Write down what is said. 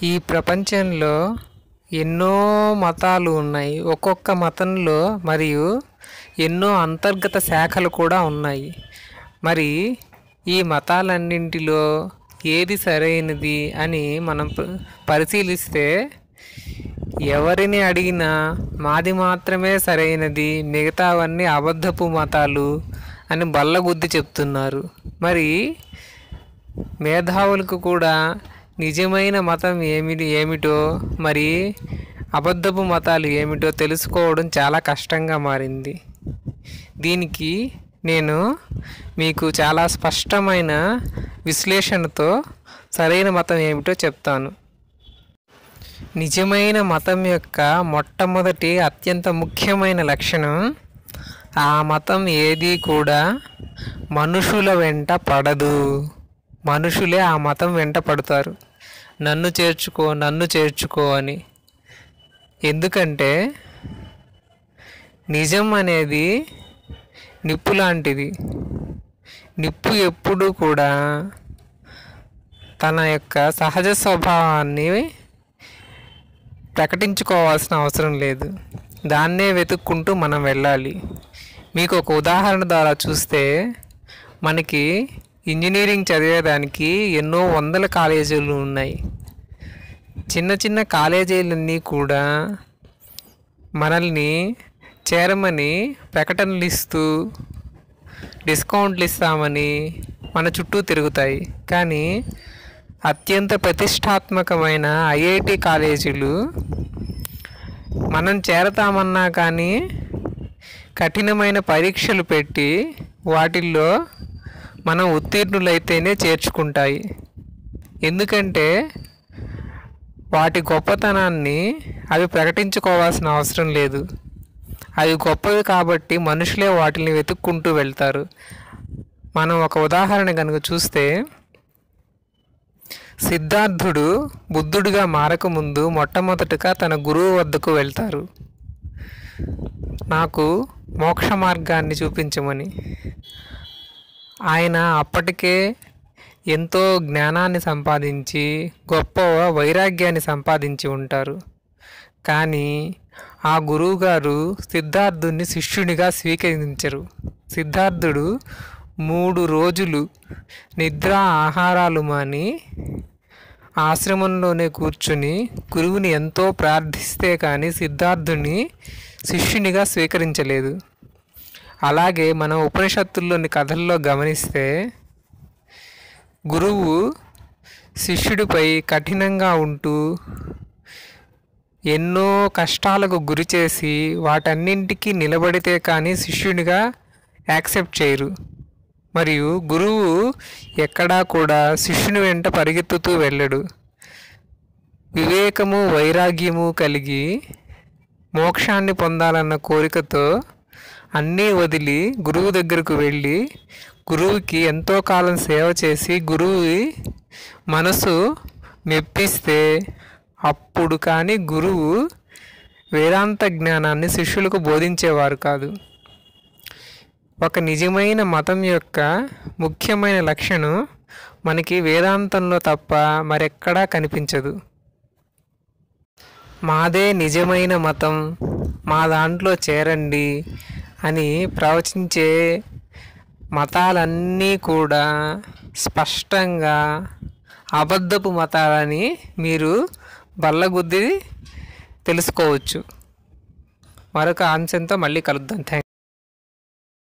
ఈ ప్రపంచంలో ఎన్నో మతాలు ఉన్నాయి ఒక్కొక్క మతంలో మరియు ఎన్నో అంతర్గత శాఖలు కూడా ఉన్నాయి మరి ఈ మతాలన్నింటిలో ఏది సరైనది అని మనం ప- పరిశీలిస్తే ఎవరిని అడిగినా మాది మాత్రమే సరైనది మిగతావన్నీ అబద్ధపు మతాలు అని బల్లగుద్ది చెప్తున్నారు మరి మేధావులకు కూడా నిజమైన మతం ఏమిటి ఏమిటో మరి అబద్ధపు మతాలు ఏమిటో తెలుసుకోవడం చాలా కష్టంగా మారింది దీనికి నేను మీకు చాలా స్పష్టమైన విశ్లేషణతో సరైన మతం ఏమిటో చెప్తాను నిజమైన మతం యొక్క మొట్టమొదటి అత్యంత ముఖ్యమైన లక్షణం ఆ మతం ఏది కూడా మనుషుల వెంట పడదు మనుషులే ఆ మతం వెంట పడతారు నన్ను చేర్చుకో నన్ను చేర్చుకో అని ఎందుకంటే నిజం అనేది నిప్పు లాంటిది నిప్పు ఎప్పుడూ కూడా తన యొక్క సహజ స్వభావాన్ని ప్రకటించుకోవాల్సిన అవసరం లేదు దాన్నే వెతుక్కుంటూ మనం వెళ్ళాలి మీకు ఒక ఉదాహరణ ద్వారా చూస్తే మనకి ఇంజనీరింగ్ చదివేదానికి ఎన్నో వందల కాలేజీలు ఉన్నాయి చిన్న చిన్న కాలేజీలన్నీ కూడా మనల్ని చేరమని ప్రకటనలు ఇస్తూ డిస్కౌంట్లు ఇస్తామని మన చుట్టూ తిరుగుతాయి కానీ అత్యంత ప్రతిష్టాత్మకమైన ఐఐటి కాలేజీలు మనం చేరతామన్నా కానీ కఠినమైన పరీక్షలు పెట్టి వాటిల్లో మనం ఉత్తీర్ణులైతేనే చేర్చుకుంటాయి ఎందుకంటే వాటి గొప్పతనాన్ని అవి ప్రకటించుకోవాల్సిన అవసరం లేదు అవి గొప్పవి కాబట్టి మనుషులే వాటిని వెతుక్కుంటూ వెళ్తారు మనం ఒక ఉదాహరణ కనుక చూస్తే సిద్ధార్థుడు బుద్ధుడిగా మారకముందు మొట్టమొదటగా తన గురువు వద్దకు వెళ్తారు నాకు మోక్ష మార్గాన్ని చూపించమని ఆయన అప్పటికే ఎంతో జ్ఞానాన్ని సంపాదించి గొప్ప వైరాగ్యాన్ని సంపాదించి ఉంటారు కానీ ఆ గురువుగారు సిద్ధార్థుని శిష్యునిగా స్వీకరించరు సిద్ధార్థుడు మూడు రోజులు నిద్ర ఆహారాలు మాని ఆశ్రమంలోనే కూర్చుని గురువుని ఎంతో ప్రార్థిస్తే కానీ సిద్ధార్థుని శిష్యునిగా స్వీకరించలేదు అలాగే మనం ఉపనిషత్తుల్లోని కథల్లో గమనిస్తే గురువు శిష్యుడిపై కఠినంగా ఉంటూ ఎన్నో కష్టాలకు గురి చేసి వాటన్నింటికి నిలబడితే కానీ శిష్యునిగా యాక్సెప్ట్ చేయరు మరియు గురువు ఎక్కడా కూడా శిష్యుని వెంట పరిగెత్తుతూ వెళ్ళడు వివేకము వైరాగ్యము కలిగి మోక్షాన్ని పొందాలన్న కోరికతో అన్నీ వదిలి గురువు దగ్గరకు వెళ్ళి గురువుకి ఎంతో కాలం సేవ చేసి గురువు మనసు మెప్పిస్తే అప్పుడు కానీ గురువు వేదాంత జ్ఞానాన్ని శిష్యులకు బోధించేవారు కాదు ఒక నిజమైన మతం యొక్క ముఖ్యమైన లక్షణం మనకి వేదాంతంలో తప్ప మరెక్కడా కనిపించదు మాదే నిజమైన మతం మా దాంట్లో చేరండి అని ప్రవచించే మతాలన్నీ కూడా స్పష్టంగా అబద్ధపు మతాలని మీరు బల్లగుద్ది తెలుసుకోవచ్చు మరొక అంశంతో మళ్ళీ కలుద్దాం థ్యాంక్